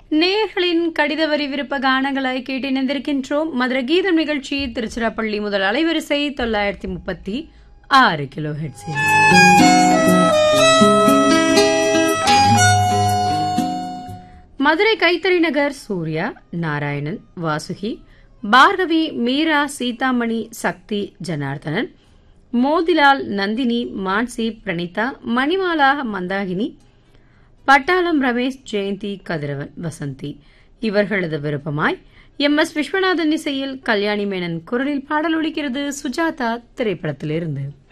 நேயர்களின் கடித வரி விருப்ப கானங்களாய் கேட்டு இணைந்திருக்கின்றோம் மதுர கீதம் நிகழ்ச்சி திருச்சிராப்பள்ளி முதல் அலைவரிசை தொள்ளாயிரத்தி முப்பத்தி ஆறு கிலோ ஹெட்ஸில் மதுரை கைத்தறி நகர் சூர்யா நாராயணன் வாசுகி பார்கவி மீரா சீதாமணி சக்தி ஜனார்தனன் மோதிலால் நந்தினி மான்சி பிரணீதா மணிமாலா மந்தாகினி பட்டாளம் ரமேஷ் ஜெயந்தி கதிரவன் வசந்தி இவர்களது விருப்பமாய் எம் எஸ் விஸ்வநாதன் இசையில் கல்யாணி மேனன் குரலில் பாடல் ஒலிக்கிறது சுஜாதா திரைப்படத்திலிருந்து